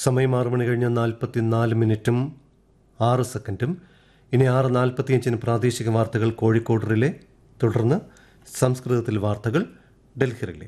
സമയം ആറ് മണി കഴിഞ്ഞ് നാൽപ്പത്തിനാല് മിനിറ്റും ആറ് സെക്കൻഡും ഇനി ആറ് നാൽപ്പത്തിയഞ്ചിന് പ്രാദേശിക വാർത്തകൾ കോഴിക്കോട് റിലേ തുടർന്ന് സംസ്കൃതത്തിൽ വാർത്തകൾ ഡൽഹി റിലേ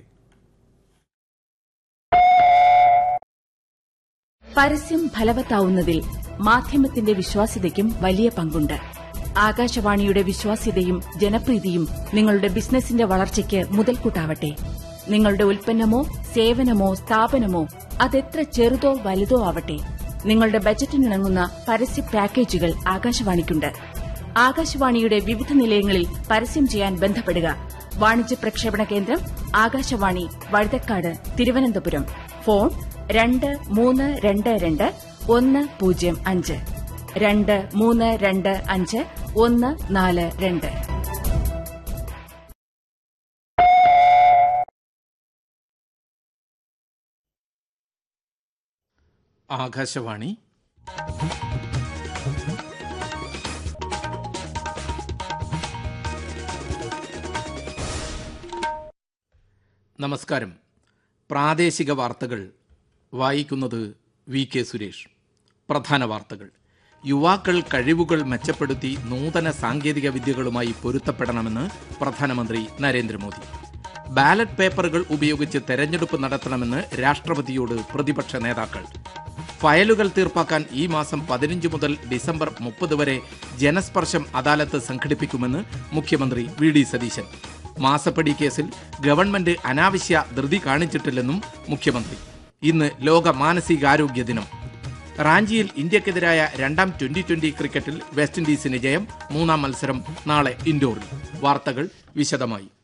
പരസ്യം ഫലവത്താവുന്നതിൽ മാധ്യമത്തിന്റെ വിശ്വാസ്യതയ്ക്കും വലിയ പങ്കുണ്ട് ആകാശവാണിയുടെ വിശ്വാസ്യതയും ജനപ്രീതിയും നിങ്ങളുടെ ബിസിനസിന്റെ വളർച്ചയ്ക്ക് മുതൽക്കൂട്ടാവട്ടെ നിങ്ങളുടെ ഉൽപ്പന്നമോ സേവനമോ സ്ഥാപനമോ അതെത്ര ചെറുതോ വലുതോ ആവട്ടെ നിങ്ങളുടെ ബജറ്റിനിണങ്ങുന്ന പരസ്യ പാക്കേജുകൾ ആകാശവാണിക്കുണ്ട് ആകാശവാണിയുടെ വിവിധ നിലയങ്ങളിൽ പരസ്യം ചെയ്യാൻ ബന്ധപ്പെടുക വാണിജ്യ പ്രക്ഷേപണ കേന്ദ്രം ആകാശവാണി വഴുതക്കാട് തിരുവനന്തപുരം ഫോൺ രണ്ട് മൂന്ന് രണ്ട് രണ്ട് ഒന്ന് പൂജ്യം അഞ്ച് രണ്ട് മൂന്ന് രണ്ട് അഞ്ച് ഒന്ന് നാല് രണ്ട് ആകാശവാണി നമസ്കാരം പ്രാദേശിക വാർത്തകൾ വായിക്കുന്നത് വി കെ സുരേഷ് പ്രധാന വാർത്തകൾ യുവാക്കൾ കഴിവുകൾ മെച്ചപ്പെടുത്തി നൂതന സാങ്കേതിക വിദ്യകളുമായി പൊരുത്തപ്പെടണമെന്ന് പ്രധാനമന്ത്രി നരേന്ദ്രമോദി ബാലറ്റ് പേപ്പറുകൾ ഉപയോഗിച്ച് തെരഞ്ഞെടുപ്പ് നടത്തണമെന്ന് രാഷ്ട്രപതിയോട് പ്രതിപക്ഷ നേതാക്കൾ ഫയലുകൾ തീർപ്പാക്കാൻ ഈ മാസം പതിനഞ്ച് മുതൽ ഡിസംബർ മുപ്പത് വരെ ജനസ്പർശം അദാലത്ത് സംഘടിപ്പിക്കുമെന്ന് മുഖ്യമന്ത്രി വി ഡി സതീശൻ മാസപ്പടി കേസിൽ ഗവൺമെന്റ് അനാവശ്യ ധൃതി കാണിച്ചിട്ടില്ലെന്നും മുഖ്യമന്ത്രി ഇന്ന് ലോക മാനസികാരോഗ്യ ദിനം റാഞ്ചിയിൽ ഇന്ത്യക്കെതിരായ രണ്ടാം ട്വന്റി ട്വന്റി ക്രിക്കറ്റിൽ വെസ്റ്റ് ഇൻഡീസിന് ജയം മൂന്നാം മത്സരം നാളെ ഇൻഡോറിൽ വാർത്തകൾ വിശദമായി